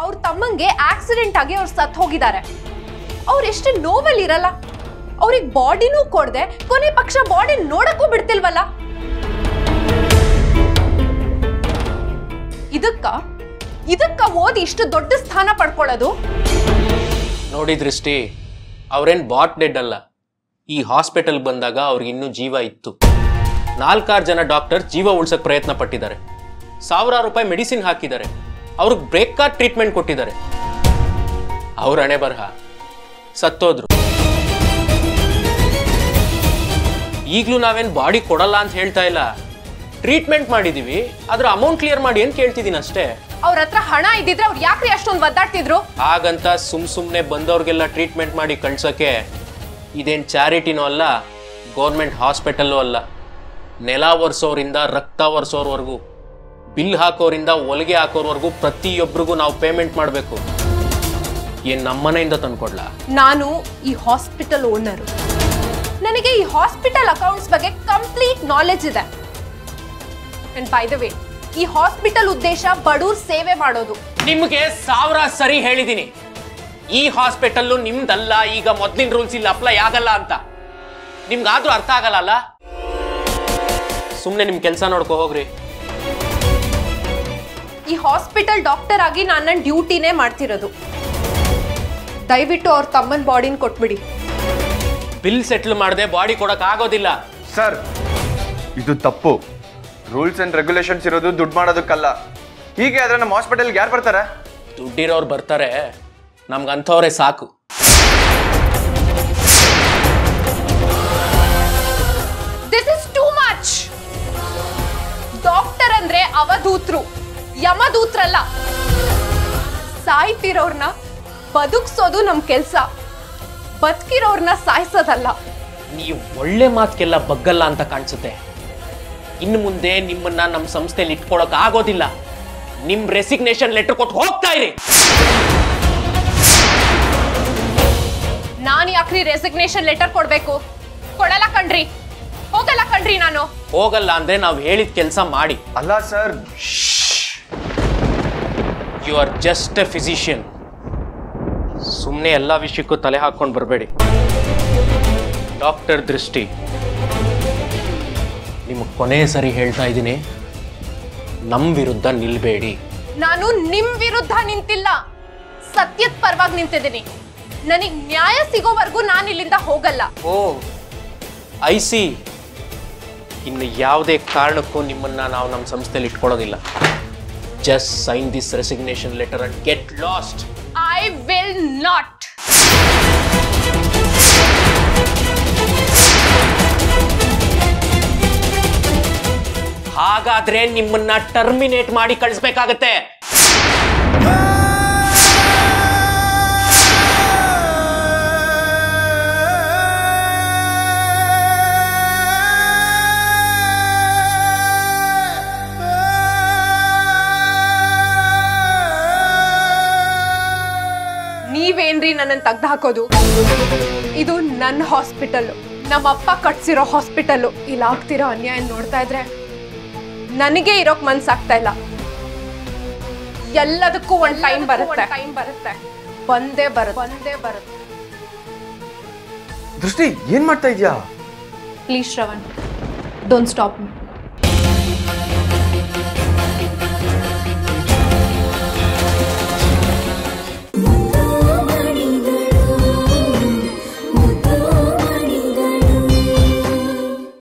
ಅವ್ರ ತಮ್ಮಂಗೆ ಆಕ್ಸಿಡೆಂಟ್ ಆಗಿ ಅವ್ರು ಸತ್ ಹೋಗಿದ್ದಾರೆ ಅವ್ರು ಎಷ್ಟು ನೋವಲ್ಲಿ ಇರಲ್ಲ ಅವ್ರಿಗೆ ಬಾಡಿನೂ ಕೊಡದೆ ಕೊನೆ ಪಕ್ಷ ಬಾಡಿ ನೋಡಕ್ಕೂ ಬಿಡ್ತಿಲ್ವಲ್ಲ ಇದಕ್ಕ ಇದಕ್ಕ ಓದಿ ಇಷ್ಟು ದೊಡ್ಡ ಸ್ಥಾನ ಪಡ್ಕೊಳ್ಳೋದು ನೋಡಿ ದೃಷ್ಟಿ ಅವ್ರೇನ್ ಬಾಟ್ ಡೆಡ್ ಅಲ್ಲ ಈ ಹಾಸ್ಪಿಟಲ್ ಬಂದಾಗ ಅವ್ರಿಗೆ ಇನ್ನೂ ಜೀವ ಇತ್ತು ನಾಲ್ಕಾರು ಜನ ಡಾಕ್ಟರ್ ಜೀವ ಉಳ್ಸಕ್ ಪ್ರಯತ್ನ ಪಟ್ಟಿದ್ದಾರೆ ಸಾವಿರಾರು ರೂಪಾಯಿ ಮೆಡಿಸಿನ್ ಹಾಕಿದ್ದಾರೆ ಅವ್ರಿಗೆ ಬ್ರೇಕ್ ಕಾರ್ಡ್ ಟ್ರೀಟ್ಮೆಂಟ್ ಕೊಟ್ಟಿದ್ದಾರೆ ಅವ್ರ ಹಣೆ ಬರಹ ಸತ್ತೋದ್ರು ಈಗಲೂ ನಾವೇನ್ ಬಾಡಿ ಕೊಡಲ್ಲ ಅಂತ ಹೇಳ್ತಾ ಇಲ್ಲ ಟ್ರೀಟ್ಮೆಂಟ್ ಮಾಡಿದೀವಿ ಅದ್ರ ಅಮೌಂಟ್ ಕ್ಲಿಯರ್ ಮಾಡಿ ಅಂತ ಕೇಳ್ತಿದ್ದೀನಿ ಅಷ್ಟೇ ಅವ್ರ ಹತ್ರ ಹಣ ಇದ್ದಿದ್ರೆ ಅವ್ರು ಯಾಕ್ರಿ ಅಷ್ಟೊಂದು ಒದ್ದಾಡ್ತಿದ್ರು ಹಾಗಂತ ಸುಮ್ ಸುಮ್ಮನೆ ಬಂದವ್ರಿಗೆಲ್ಲ ಟ್ರೀಟ್ಮೆಂಟ್ ಮಾಡಿ ಕಳ್ಸೋಕ್ಕೆ ಇದೇನು ಚಾರಿಟಿನೂ ಅಲ್ಲ ಗೌರ್ಮೆಂಟ್ ಹಾಸ್ಪಿಟಲ್ಲೂ ಅಲ್ಲ ನೆಲ ಒರೆಸೋರಿಂದ ರಕ್ತ ಒರೆಸೋರ್ವರೆಗೂ ಬಿಲ್ ಹಾಕೋರಿಂದ ಹೊಲಿಗೆ ಹಾಕೋರ್ವರೆಗೂ ಪ್ರತಿಯೊಬ್ಬರಿಗೂ ನಾವು ಪೇಮೆಂಟ್ ಮಾಡಬೇಕು ಏನು ನಮ್ಮನೆಯಿಂದ ತಂದ್ಕೊಡ್ಲಾ ನಾನು ಈ ಹಾಸ್ಪಿಟಲ್ ಓನರು ನನಗೆ ಈ ಹಾಸ್ಪಿಟಲ್ ಅಕೌಂಟ್ಸ್ ಬಗ್ಗೆ ಕಂಪ್ಲೀಟ್ ನಾಲೆಜ್ ಇದೆ ಅಂಡ್ ಬೈ ದ ವೇ ಈ ಹಾಸ್ಪಿಟಲ್ ಉದ್ದೇಶ ಬಡವ್ರ ಸೇವೆ ಮಾಡೋದು ನಿಮಗೆ ಸಾವಿರ ಸರಿ ಹೇಳಿದ್ದೀನಿ ಈ ಹಾಸ್ಪಿಟಲ್ಲು ನಿಮ್ದಲ್ಲ ಈಗ ಮೊದ್ಲಿನ ರೂಲ್ಸ್ ಇಲ್ಲಿ ಅಪ್ಲೈ ಆಗಲ್ಲ ಅಂತ ನಿಮ್ಗಾದ್ರೂ ಅರ್ಥ ಆಗಲ್ಲ ಅಲ್ಲ ಸುಮ್ಮನೆ ನಿಮ್ಮ ಕೆಲಸ ನೋಡ್ಕೊ ಹೋಗ್ರಿ ಈ ಹಾಸ್ಪಿಟಲ್ ಡಾಕ್ಟರ್ ಆಗಿ ನಾನು ನನ್ನ ಡ್ಯೂಟಿನೇ ಮಾಡ್ತಿರೋದು ದಯವಿಟ್ಟು ಅವ್ರ ತಮ್ಮನ ಬಾಡಿನ ಕೊಟ್ಬಿಡಿ ಬಿಲ್ ಸೆಟ್ಲ್ ಮಾಡದೆ ಬಾಡಿ ಕೊಡಕ್ ಆಗೋದಿಲ್ಲ ಸರ್ ಇದು ತಪ್ಪು ರೂಲ್ಸ್ ಅಂಡ್ ರೆಗ್ಯುಲೇಷನ್ಸ್ ಇರೋದು ದುಡ್ಡು ಮಾಡೋದಕ್ಕಲ್ಲ ಹೀಗೆ ಆದ್ರೆ ನಮ್ಮ ಹಾಸ್ಪಿಟಲ್ಗೆ ಯಾರು ಬರ್ತಾರೆ ದುಡ್ಡಿರೋರು ಬರ್ತಾರೆ ನಮ್ಗಂಥವ್ರೆ ಸಾಕು this is too much doctor ಅಂದ್ರೆ ಅವಧೂತ್ರು ಯಮದೂತ್ರಲ್ಲ ಸಾಯ್ತಿರೋರ್ನ ಬದುಕ್ಸೋದು ನಮ್ ಕೆಲ್ಸ ಬದುಕಿರೋರ್ನ ಸಾಯಿಸೋದಲ್ಲ ನೀವು ಒಳ್ಳೆ ಮಾತ್ಗೆಲ್ಲ ಬಗ್ಗಲ್ಲ ಅಂತ ಕಾಣಿಸುತ್ತೆ ಇನ್ನು ಮುಂದೆ ನಿಮ್ಮನ್ನ ನಮ್ಮ ಸಂಸ್ಥೆಯಲ್ಲಿ ಇಟ್ಕೊಳಕ್ ಆಗೋದಿಲ್ಲ ನಿಮ್ ರೆಸಿಗ್ನೇಷನ್ ಲೆಟರ್ ಕೊಟ್ಟು ಹೋಗ್ತಾ ಇರಿ ನಾನ್ ಯಾಕ್ರಿ ರೆಸಿಗ್ನೇಷನ್ ಲೆಟರ್ ಕೊಡ್ಬೇಕು ಕೊಡಲ್ಲ ಕಣ್ರಿ ಹೋಗಲ್ಲ ಕಣ್ರಿ ನಾನು ಹೋಗಲ್ಲ ಅಂದ್ರೆ ನಾವು ಹೇಳಿದ ಕೆಲಸ ಮಾಡಿ ಅಲ್ಲ sir you are just a physician ಸುಮ್ಮನೆ ಎಲ್ಲ ವಿಷಯಕ್ಕೂ ತಲೆ ಹಾಕೊಂಡು ಬರಬೇಡಿ ಡಾಕ್ಟರ್ ದೃಷ್ಟಿ ನಿಮಗೆ ಕೊನೆ ಸರಿ ಹೇಳ್ತಾ ಇದ್ದೀನಿ ನಮ್ಮ ವಿರುದ್ಧ ನಿಲ್ಬೇಡಿ ನಾನು ನಿಮ್ ವಿರುದ್ಧ ನಿಂತಿಲ್ಲ ಸತ್ಯದ ಪರವಾಗಿ ನಿಂತಿದ್ದೀನಿ ನನಗ್ ನ್ಯಾಯ ಸಿಗೋವರೆಗೂ ನಾನು ಇಲ್ಲಿಂದ ಹೋಗಲ್ಲ ಓ ಐ ಸಿ ಇನ್ನು ಯಾವುದೇ ಕಾರಣಕ್ಕೂ ನಿಮ್ಮನ್ನ ನಾವು ನಮ್ಮ ಸಂಸ್ಥೆಯಲ್ಲಿ ಇಟ್ಕೊಳ್ಳೋದಿಲ್ಲ just sign this resignation letter and get lost I will not ಹಾಗಾದ್ರೆ ನಿಮ್ಮನ್ನ ಟರ್ಮಿನೇಟ್ ಮಾಡಿ ಕಳಿಸ್ಬೇಕಾಗತ್ತೆ ನೀವೇನ್ರಿ ನನ್ನನ್ನು ತೆಗ್ದು ಹಾಕೋದು ಇದು ನನ್ನ ಹಾಸ್ಪಿಟಲ್ ನಮ್ಮಪ್ಪ ಕಟ್ಸಿರೋ ಹಾಸ್ಪಿಟಲ್ ಇಲ್ಲಿ ಆಗ್ತಿರೋ ಅನ್ಯಾಯ ನೋಡ್ತಾ ಇದ್ರೆ ನನಗೆ ಇರೋಕ್ ಮನ್ಸಾಗ್ತಾ ಇಲ್ಲ ಎಲ್ಲದಕ್ಕೂ ಒಂದ್ ಟೈಮ್ ಬರುತ್ತೆ ಟೈಮ್ ಬರುತ್ತೆ ಬಂದೇ ಬರುತ್ತೆ ಬಂದೇ ಬರುತ್ತೆ ದೃಷ್ಟಿ ಏನ್ ಮಾಡ್ತಾ ಇದ್ಯಾ please Shravan don't stop me